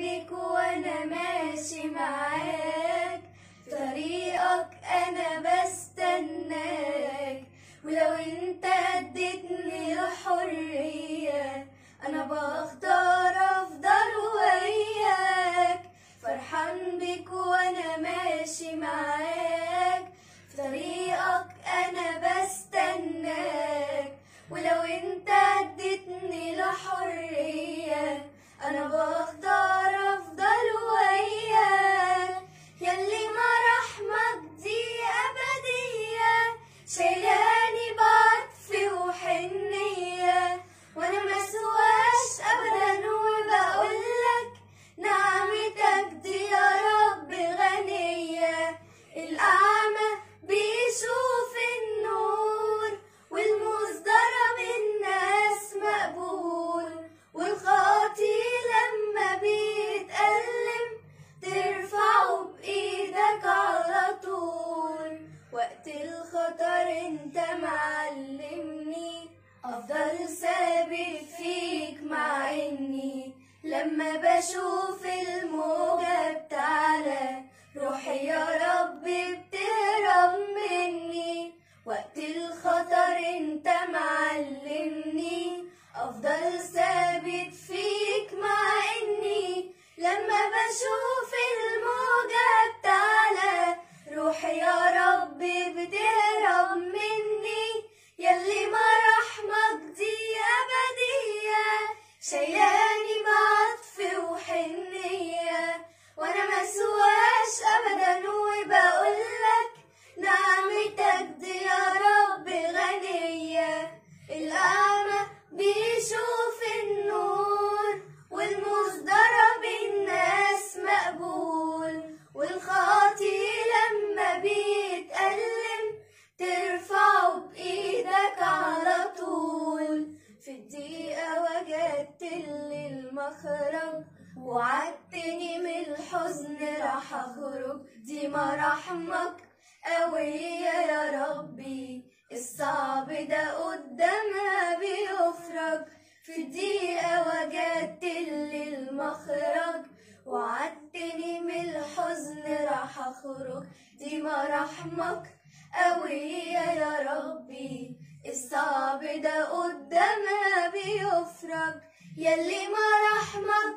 بيك وانا ماشي معاك طريقك انا بستناك ولو انت اديتني الحرية انا بختار افضل وياك فرحان بيك وانا ماشي معاك في طريقك انا بستناك ولو انت اديتني الحرية انا بختار افضل وياك ياللي مراحمك دي ابدية شايلاني بعطف وحنية وانا مسواش ابدا وبقولك نعمتك دي يا رب غنية الأعمى بيشوف النور والمصدرة من الناس مقبول والخاطي لما بيتألم ترفعه بإيدك على طول وقت الخطر انت معلمني أفضل ثابت فيك مع إني لما بشوف الموجة بتعلى روحي يا رب بتهرب مني وقت الخطر انت معلمني أفضل ثابت فيك مع إني لما بشوف الموجة بتعلى روحي يا رب بتهرب مني ياللي مراحمك دي أبدية شايلاني بعطف وحنية وأنا مسواش أبدا وبقولك نعمتك دي يا رب غنية الأعمى بيشوف النور والمصدرة بالناس مقبول والخاطي لما بيتألم ترفعه بإيدك على طول في الدقيقة وجدت لي المخرج وعدتني من الحزن راح أخرج دي مراحمك قوية يا ربي الصعب ده قدامها بيفرج في الدقيقة وجدت لي المخرج وعدتني من الحزن راح أخرج دي مراحمك قوية يا ربي الصعب ده قدامها بيفرج ياللي مراحمك